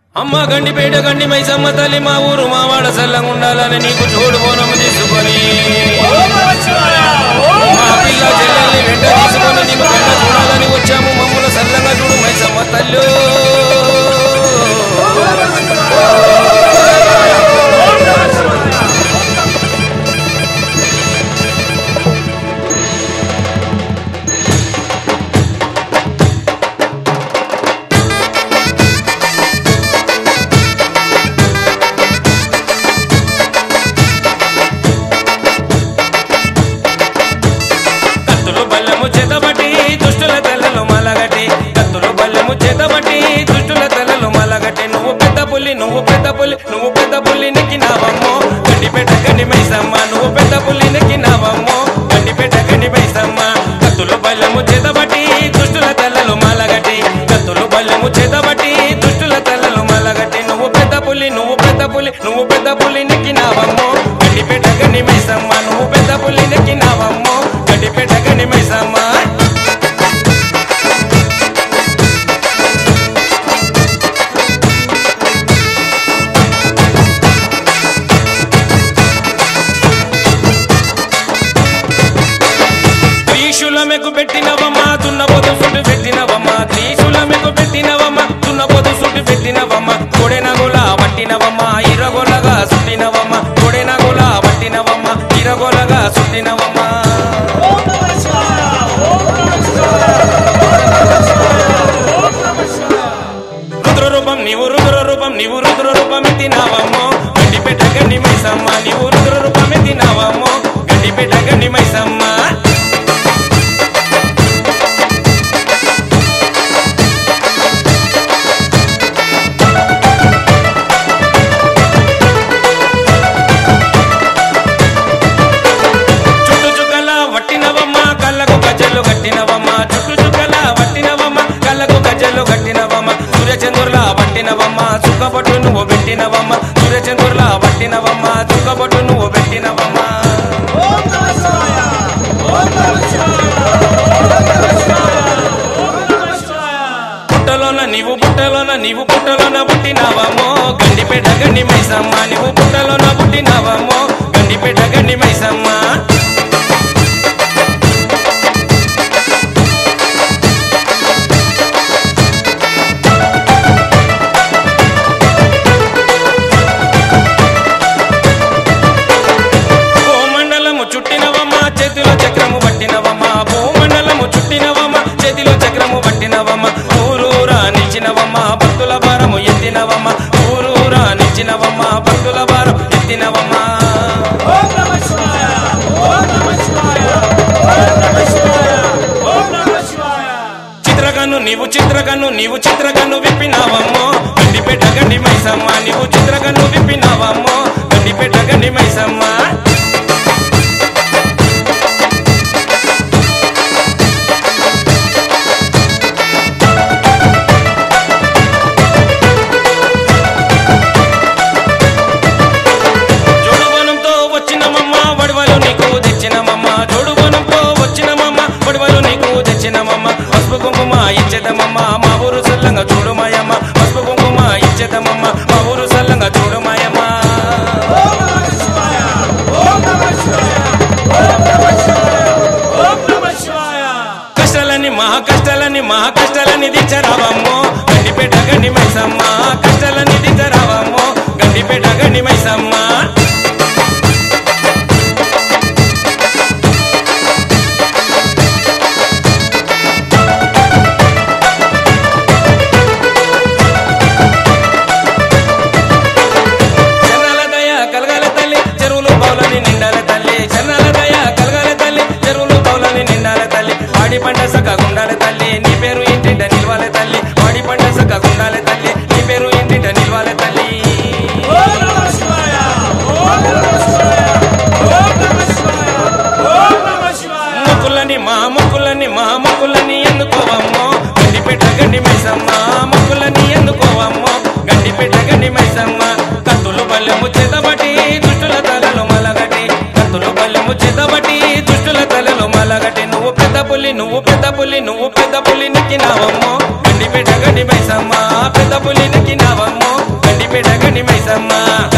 అమ్మ గండిపేట గండి మైసమ్మ తల్లి మా ఊరు మా వాడ సల్లంగా ఉండాలని నీకు చూడు బోనము తీసుకొని మా పిల్ల చెల్లెల్ని వెంట తీసుకొని నీకు వెంట చూడాలని వచ్చాము మమ్మల్ని సల్లంగా చూడు మైసమ్మ తల్లు కత్తులు బల్లెము చేతబట్టి దుష్టుల తెల్లలు మలగటి కత్తులు బల్లెము చేతబట్టి దుష్టుల తెల్లలు మలగటి నువ్వు పెద్ద పుల్లి నువ్వు పెద్ద పుల్లి నువ్వు పెద్ద పుల్లి నెక్కినావమ్మో గండిపేట గండి మైసమ్మ నువ్వు పెద్ద పుల్లి నెక్కినావమ్మో గండిపేట గండి మైసమ్మ కత్తులు బల్లెము చేతబట్టి దుష్టుల తెల్లలు మలగటి కత్తులు బల్లెము చేతబట్టి దుష్టుల తెల్లలు మలగటి నువ్వు పెద్ద పుల్లి నువ్వు పెద్ద పుల్లి నువ్వు పెద్ద పుల్లి నెక్కినావమ్మో గండిపేట గండి మైసమ్మ నువ్వు పెద్ద పుల్లి నెక్కినావమ్మో గండిపేట గండి మైసమ్మ త్రీశూలమెకు పెట్టినవమ్మా దున్నపోతు సుట్టు పెట్టినవమ్మా త్రీశూలమెకు పెట్టినవమ్మా దున్నపోతు సుట్టు పెట్టినవమ్మా కొడెనగోల పట్టినవమ్మా ఇరగోలగా సుట్టినవమ్మా కొడెనగోల పట్టినవమ్మా ఇరగోలగా సుట్టినవమ్మా రుద్ర రూపం నీవు రుద్ర రూపం నీవు రుద్ర రూపం ఎత్తినావమ్మో గడ్డిపేట గండి మైసమ్మ నీవు రుద్ర రూపం ఎత్తినావమ్మో గడ్డిపేట గండి మైసమ్మ చుట్టు చుక్కల వట్టినవమ్మ కళ్ళకు గజ్జలు కట్టినవమ్మ చుట్టు చుక్కల వట్టినవమ్మ కళ్ళకు గజ్జలు కట్టినవమ్మ సూర్యచంద్రుల వట్టినవమ్మ చుక్కబొట్టు నువ్వు పెట్టినవమ్మ సూర్యచంద్రుల వట్టినవమ్మ చుక్కబొట్టు నువ్వు పెట్టినవమ్మ పుట్టలోన నీవు పుట్టలోన నీవు పుట్టలోన పుట్టినావమ్మో గండిపేట గండి మైసమ్మ నీవు పుట్టలోన పుట్టినావమ్మో గండిపేట గండి మైసమ్మ భూమండలము చుట్టినవమ్మ చేతిలో చక్రము పట్టినవమ్మ భూమండలము చుట్టినవమ్మ చేతిలో చక్రము పట్టినవమ్మ ఊరూరా నిలిచినవమ్మ భక్తుల భారము ఎత్తినవమ్మ ఊరూరా నిలిచినవమ్మ భక్తుల భారం ఎత్తినవమ్మ చిత్రకన్ను నీవు చిత్రకన్ను నీవు చిత్రకన్ను విప్పినావమ్మో గండిపేట గండి మైసమ్మ నీవు చిత్రకన్ను విప్పినావమ్మో గండిపేట గండి మైసమ్మ జోడుబనంతో వచ్చినమమ్మ వడివలు నీకు తెచ్చినమమ్మ జోడుబనంతో వచ్చినమమ్మ వడివలు నీకు తెచ్చినమమ్మ పసుపు కుంకుమ ఇచ్చేదమమ్మ మా ఊరు సల్లంగా చూడుమాయమ్మ పసుపు కుంకుమ ఇచ్చేదమమ్మ మా ఊరు సల్లంగా చూడుమాయమ్మ కష్టాలని మహా కష్టాలని మహా కష్టాలని దించరావమ్మో గండిపేట గండి మైసమ్మ కష్టాలని దించరావమ్మో గండిపేట గండి మైసమ్మ చెన్నాల దయ కలగాల తల్లి చెరువులు పౌలని నిండాల తల్లి చెన్నాల దయ కలగాల తల్లి చెరువులు పౌలని నిండాల తల్లి వాడి పంట సక్క గుండాల తల్లి నీ పేరు ఇంటింట నిల్వాల తల్లి వాడి పంట సక్క గుండాల తల్లి నీ పేరు ఇంటింట నిల్వాల తల్లి మైసమ్మ